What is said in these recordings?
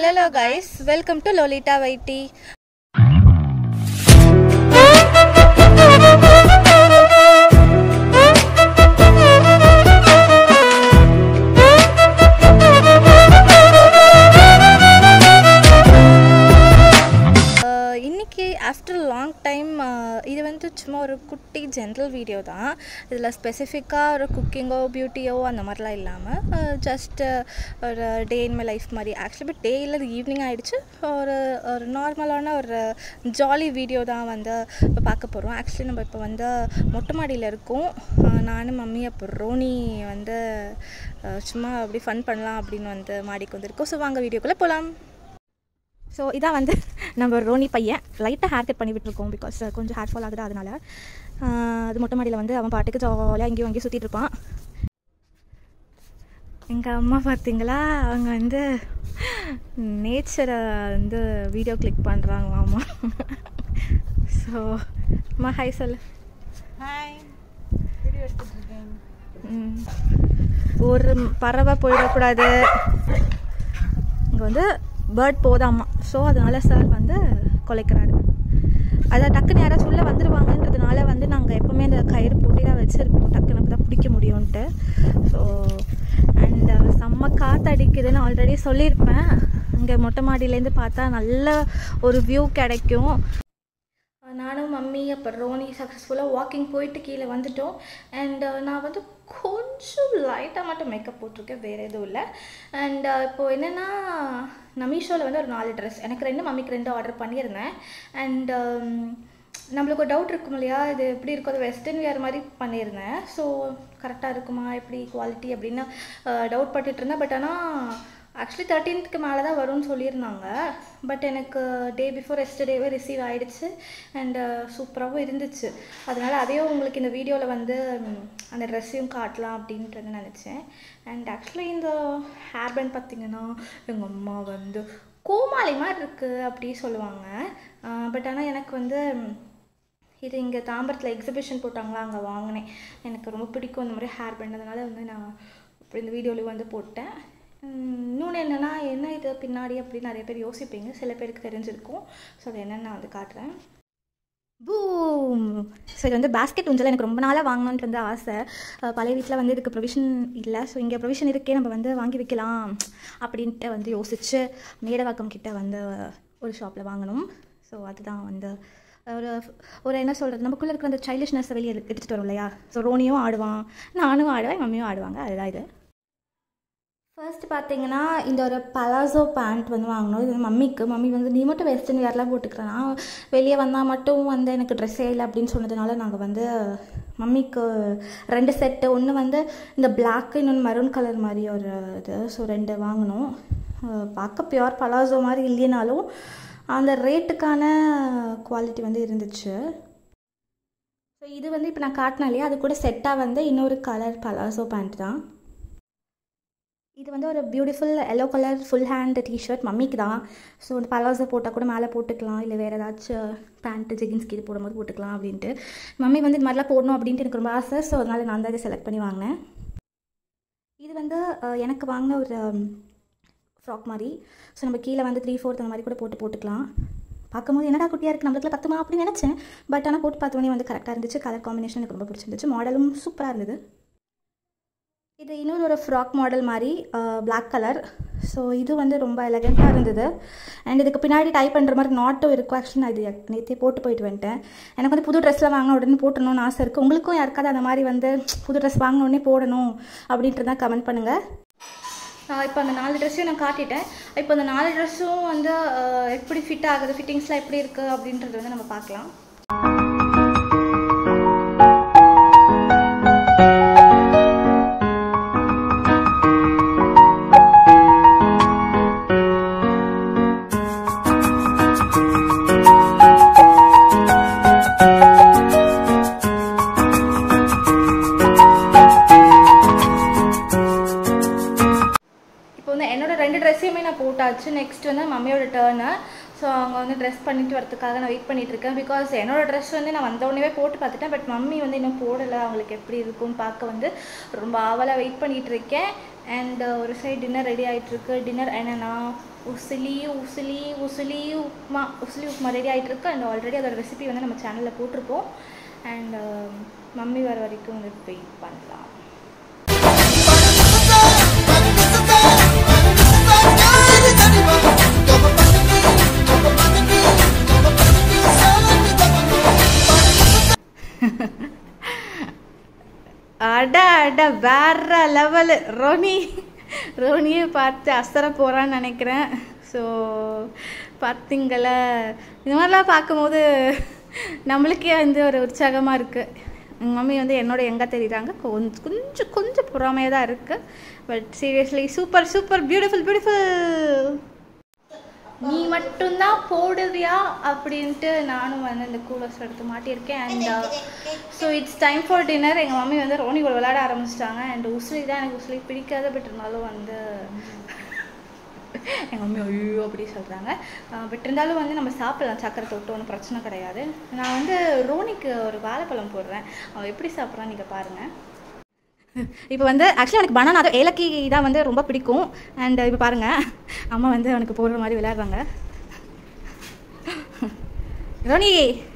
Hello guys welcome to Lolita Vaity ah இன்னைக்கு after long time இது வந்து சும்மா ஒரு குட்டி ஜென்ரல் வீடியோ தான் இதில் ஸ்பெசிஃபிக்காக ஒரு குக்கிங்கோ பியூட்டியோ அந்த மாதிரிலாம் இல்லாமல் ஜஸ்ட்டு ஒரு டே இன் மை லைஃப் மாதிரி ஆக்சுவலி பட் டே இல்லை ஈவினிங் ஆகிடுச்சு ஒரு ஒரு நார்மலான ஒரு ஜாலி வீடியோ தான் வந்து இப்போ பார்க்க போகிறோம் ஆக்சுவலி நம்ம இப்போ வந்து மொட்டை மாடியில் இருக்கோம் அஹ் நானும் மம்மி அப்புறம் ரோனி வந்து அஹ் சும்மா அப்படி ஃபன் பண்ணலாம் அப்படின்னு வந்து மாடிக்கு வந்திருக்கோம் ஸோ வாங்க வீடியோக்குள்ளே போகலாம் ஸோ இதான் வந்து நம்ம ரோனி பையன் லைட்டாக ஹேர் கட் பண்ணி விட்டுருக்கோம் பிகாஸ் கொஞ்சம் ஹேர் ஃபால் ஆகுது அதனால ஆஹ் அது மொட்டை மாடியில் வந்து அவன் பாட்டுக்கு ஜாலியாக இங்கேயும் அங்கேயும் சுற்றிட்டு இருப்பான் எங்கள் அம்மா பார்த்தீங்களா அவங்க வந்து நேச்சரை வந்து வீடியோ கிளிக் பண்ணுறாங்க அம்மா ஸோ அம்மா ஹாய் சொல்லு ஹாய் வீடியோ எடுத்துட்டு இருக்கேன் ம். ஒரு பறவை போயிடக்கூடாது இங்கே வந்து பேர்ட் போதாமா ஸோ அதனால சார் வந்து குலைக்கிறாரு அதை டக்குன்னு யாராச்சும் உள்ளே வந்துடுவாங்கன்றதுனால வந்து நாங்கள் எப்போவுமே அந்த கயிறு போட்டி தான் வச்சுருப்போம் டக்குன்னு அப்போ தான் பிடிக்க முடியும்ன்ட்டு ஸோ அண்ட் செம்ம காற்று அடிக்குதுன்னு ஆல்ரெடி சொல்லியிருப்பேன் இங்கே மொட்டை மாடியிலேருந்து பார்த்தா நல்ல ஒரு வியூ கிடைக்கும் நானும் மம்மி அப்புறம் ரோனி சக்ஸஸ்ஃபுல்லாக வாக்கிங் போயிட்டு கீழே வந்துட்டோம் அண்ட் நான் வந்து கொஞ்சம் லைட்டாக மட்டும் மேக்கப் போட்டிருக்கேன் வேறு எதுவும் இல்லை அண்ட் இப்போது என்னென்னா நான் மீஷோவில் வந்து ஒரு நாலு ட்ரெஸ் எனக்கு ரெண்டு மம்மிக்கு ரெண்டு ஆர்டர் பண்ணியிருந்தேன் அண்ட் நம்மளுக்கு ஒரு டவுட் இருக்கும் இல்லையா இது எப்படி இருக்கும் அது வெஸ்டர்ன் வேர் மாதிரி பண்ணியிருந்தேன் ஸோ கரெக்டாக இருக்குமா எப்படி குவாலிட்டி அப்படின்னு டவுட் பட்டுட்டு இருந்தேன் பட் ஆனால் ஆக்சுவலி தேர்ட்டீன்த்துக்கு மேலே தான் வரும்னு சொல்லியிருந்தாங்க பட் எனக்கு டே பிஃபோர் எஸ்டர்டேவே ரிசீவ் ஆகிடுச்சு அண்ட் சூப்பராகவும் இருந்துச்சு அதனால் அதையும் உங்களுக்கு இந்த வீடியோவில் வந்து ம், அந்த ட்ரெஸ்ஸையும் காட்டலாம் அப்படின்றது நினச்சேன் அண்ட் ஆக்சுவலி இந்த ஹேர் பேண்ட் பார்த்திங்கன்னா எங்கள் அம்மா வந்து கோமாளி மாதிரி இருக்குது அப்படி சொல்லுவாங்க பட் ஆனால் எனக்கு வந்து ம், இது இங்கே தாம்பரத்தில் எக்ஸிபிஷன் போட்டாங்களா அங்கே வாங்கினேன் எனக்கு ரொம்ப பிடிக்கும் இந்த மாதிரி ஹேர் பேண்ட் அதனால வந்து நான் இப்படி இந்த வீடியோவில் வந்து போட்டேன் உம், இன்னொன்று என்னென்னா என்ன இது பின்னாடி அப்படின்னு நிறைய பேர் யோசிப்பீங்க சில பேருக்கு தெரிஞ்சிருக்கும் ஸோ அது என்னென்னு நான் வந்து காட்டுறேன் பூம் ஸோ இது வந்து பேஸ்கெட் ஊஞ்சல் எனக்கு ரொம்ப நாளாக வாங்கணுன்ட்டு வந்து ஆசை அஹ் பழைய வீட்டில் வந்து இதுக்கு ப்ரொவிஷன் இல்லை ஸோ இங்கே ப்ரொவிஷன் இருக்கே நம்ம வந்து வாங்கி வைக்கலாம் அப்படின்ட்டு வந்து யோசிச்சு மேடவாக்கம் கிட்ட வந்து ஒரு ஷாப்பில் வாங்கணும் ஸோ அதுதான் வந்து ஒரு ஒரு என்ன சொல்கிறது நமக்குள்ளே இருக்கிற அந்த சைல்டிஷ்னஸை வெளியே எடுத்து- எடுத்துகிட்டு வரும் இல்லையா ஸோ ரோனியும் ஆடுவான் நானும் ஆடுவேன் மம்மியும் ஆடுவாங்க அதுதான் இது ஃபர்ஸ்ட் பார்த்தீங்கன்னா இந்த ஒரு பலாசோ பேண்ட் வந்து வாங்கணும் இது வந்து மம்மிக்கு மம்மி வந்து நீ மட்டும் வெஸ்டர்ன் வேர்லாம் போட்டுக்கிறேன்னா வெளியே வந்தால் மட்டும் வந்து எனக்கு ட்ரெஸ்ஸே இல்லை அப்படின்னு சொன்னதுனால நாங்கள் வந்து மம்மிக்கு ரெண்டு செட்டு ஒன்று வந்து இந்த பிளாக் இன்னொன்று மரூன் கலர் மாதிரி ஒரு இது ஸோ ரெண்டு வாங்கினோம் அஹ் பார்க்க பியூர் பலாசோ மாதிரி இல்லைனாலும் அந்த ரேட்டுக்கான குவாலிட்டி வந்து இருந்துச்சு ஸோ இது வந்து இப்போ நான் காட்டினேன் இல்லையா அது கூட செட்டாக வந்து இன்னொரு கலர் பலாசோ பேண்ட் தான் இது வந்து ஒரு beautiful yellow colour full hand t-shirt மம்மிக்கு தான் ஸோ இந்த பலாசோ போட்டால் கூட மேலே போட்டுக்கலாம் இல்லை வேறு ஏதாச்சும் பேண்ட்டு ஜெகின்ஸ்க்கு இது போடும்போது போட்டுக்கலாம் அப்படின்ட்டு மம்மி வந்து இது மாதிரிலாம் போடணும் அப்படின்ட்டு எனக்கு ரொம்ப ஆசை ஸோ அதனால் நான் தான் இதை செலக்ட் பண்ணி வாங்கினேன் இது வந்து அஹ், எனக்கு வாங்கின ஒரு ஃப்ராக் மாதிரி ஸோ நம்ம கீழே வந்து த்ரீ ஃபோர்த் அந்த மாதிரி கூட போட்டு போட்டுக்கலாம் பார்க்கும்போது என்னடா குட்டியாக இருக்குது நம்மளுக்குலாம் பத்துமா அப்படின்னு நினச்சேன் பட் ஆனால் போட்டு பார்த்தோன்னே வந்து கரெக்டாக இருந்துச்சு கலர் காம்பினேஷன் எனக்கு ரொம்ப பிடிச்சிருந்துச்சு மாடலும் சூப்பராக இருந்தது இது இன்னொரு ஒரு ஃப்ராக் மாடல் மாதிரி Black கலர் ஸோ இது வந்து ரொம்ப எலகெண்ட்டாக இருந்தது அண்ட் இதுக்கு பின்னாடி டைப் பண்ணுற மாதிரி நாட்டும் இருக்கும் ஆக்சுவலி நான் இது நேற்றே போட்டு போயிட்டு வந்துட்டேன் எனக்கு வந்து புது ட்ரெஸ்ஸில் வாங்கின உடனே போட்டணும்னு ஆசை இருக்குது உங்களுக்கும் யாருக்காவது அந்த மாதிரி வந்து புது ட்ரெஸ் வாங்கின உடனே போடணும் அப்படின்ட்டு தான் கமெண்ட் பண்ணுங்கள் இப்போ அந்த நாலு ட்ரெஸ்ஸையும் நான் காட்டிட்டேன் இப்போ அந்த நாலு ட்ரெஸ்ஸும் வந்து அஹ், எப்படி ஃபிட் ஆகுது ஃபிட்டிங்ஸ்லாம் எப்படி இருக்குது அப்படின்றது வந்து நம்ம பார்க்கலாம் இப்போ வந்து என்னோட ரெண்டு ட்ரெஸ்ஸையுமே நான் போட்டாச்சு நெக்ஸ்ட் வந்து மம்மியோட டேர்னு ஸோ ஸோ அவங்க வந்து ட்ரெஸ் பண்ணிட்டு வரதுக்காக நான் வெயிட் பண்ணிட்டு இருக்கேன் பிகாஸ் என்னோட ட்ரெஸ் வந்து நான் வந்த உடனே போட்டு பார்த்துட்டேன் பட் மம்மி வந்து இன்னும் போடலை அவங்களுக்கு எப்படி இருக்கும்னு பார்க்க வந்து ரொம்ப ஆவலாக வெயிட் பண்ணிட்டு இருக்கேன் அண்ட் ஒரு சைடு டின்னர் ரெடி ஆகிட்டு இருக்கு டின்னர் என்னன்னா உசிலி உசிலி உசிலி உப்மா உசிலி உப்மா ரெடி ஆகிட்டு இருக்கு அண்ட் ஆல்ரெடி அதோட ரெசிபி வந்து நம்ம சேனலில் போட்டிருப்போம் அண்ட் மம்மி வர வரைக்கும் வந்து வெயிட் பண்ணலாம் அட அட வேற லெவலு ரோனி ரோனியே பார்த்து அசர போகிறான்னு நினைக்கிறேன் ஸோ பார்த்தீங்கள இந்த மாதிரிலாம் பார்க்கும்போது நம்மளுக்கே வந்து ஒரு உற்சாகமாக இருக்குது எங்கள் மம்மி வந்து என்னோட எங்கே தெரியுறாங்க கொஞ்சம் கொஞ்சம் கொஞ்சம் பொறாமையாக தான் இருக்குது but seriously super super beautiful beautiful நீ மட்டும்தான் போடுவியா அப்படின்ட்டு நானும் வந்து இந்த கூலர்ஸ் எடுத்து மாட்டியிருக்கேன் and so it's time for dinner எங்கள் மம்மி வந்து ரோனி கூட விளையாட ஆரம்பிச்சிட்டாங்க அண்ட் உஸ்லி தான் எனக்கு உஸ்லி பிடிக்காத பட் இருந்தாலும் வந்து எங்கள் மம்மி ஐயோ அப்படி சொல்கிறாங்க பட் இருந்தாலும் வந்து நம்ம சாப்பிடலாம் சக்கரை தொட்டு ஒன்றும் பிரச்சனை கிடையாது நான் வந்து ரோனிக்கு ஒரு வாழைப்பழம் போடுறேன் அவன் எப்படி சாப்பிட்றான்னு நீங்கள் பாருங்கள் இப்போ வந்து ஆக்சுவலி எனக்கு பனானா அது ஏலக்கி தான் வந்து ரொம்ப பிடிக்கும் அண்ட் இப்போ பாருங்கள் அம்மா வந்து அவனுக்கு போடுற மாதிரி விளையாடுறாங்க ரோனி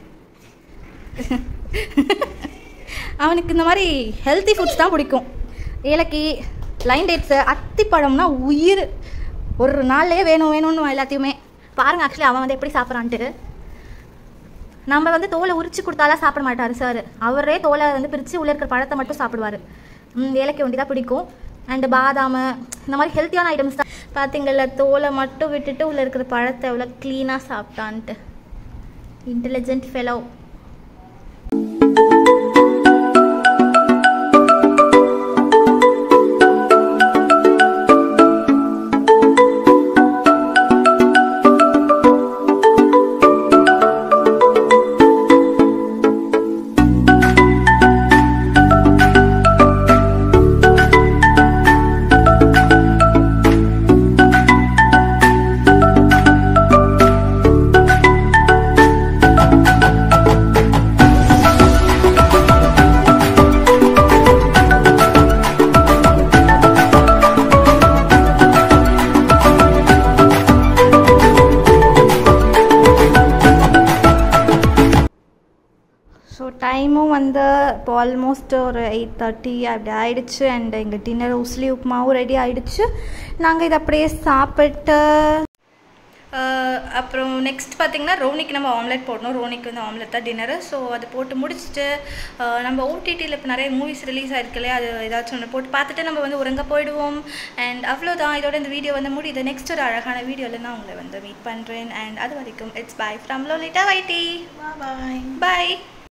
அவனுக்கு இந்த மாதிரி ஹெல்த்தி ஃபுட்ஸ் தான் பிடிக்கும் ஏலக்கி லைன் டேட்ஸு அத்திப்பழம்னா உயிர் ஒரு நாள்லேயே வேணும் வேணும்னு எல்லாத்தையுமே பாருங்கள் ஆக்சுவலி அவன் வந்து எப்படி சாப்பிட்றான்ட்டு நம்ம வந்து தோலை உரிச்சு கொடுத்தாலாம் சாப்பிட மாட்டார் சார் அவரே தோலை வந்து பிரித்து உள்ளே இருக்கிற பழத்தை மட்டும் சாப்பிடுவார் ஏலக்கி ஒண்டி தான் பிடிக்கும் அண்டு பாதாம் இந்த மாதிரி ஹெல்த்தியான ஐட்டம்ஸ் தான் பார்த்தீங்கள்ல தோலை மட்டும் விட்டுட்டு உள்ளே இருக்கிற பழத்தை எவ்வளோ க்ளீனாக சாப்பிட்டான்ட்டு இன்டெலிஜென்ட் ஃபெலோ ஸோ டைமும் வந்து இப்போ ஆல்மோஸ்ட் ஒரு எயிட் தேர்ட்டி அப்படி ஆயிடுச்சு அண்ட் எங்கள் டின்னர் உஸ்லி உப்புமாவும் ரெடி ஆயிடுச்சு நாங்கள் இதை அப்படியே சாப்பிட்டு அஹ், அப்புறம் நெக்ஸ்ட் பார்த்தீங்கன்னா ரோனிக்கு நம்ம ஆம்லெட் போடணும் ரோனிக்கு வந்து ஆம்லெட் தான் டின்னரு ஸோ அது போட்டு முடிச்சுட்டு அஹ், நம்ம ஓடிடியில் இப்போ நிறைய மூவிஸ் ரிலீஸ் ஆயிருக்கு இல்லையா அது ஏதாச்சும் ஒன்று போட்டு பார்த்துட்டு நம்ம வந்து உறங்க போயிடுவோம் அண்ட் அவ்வளோதான் இதோட இந்த வீடியோ வந்து முடியுது நெக்ஸ்ட் ஒரு அழகான வீடியோவில் நான் உங்களை வந்து மீட் பண்ணுறேன் அண்ட் அது வரைக்கும் it's bye from Lolita Vaity Bye bye. Bye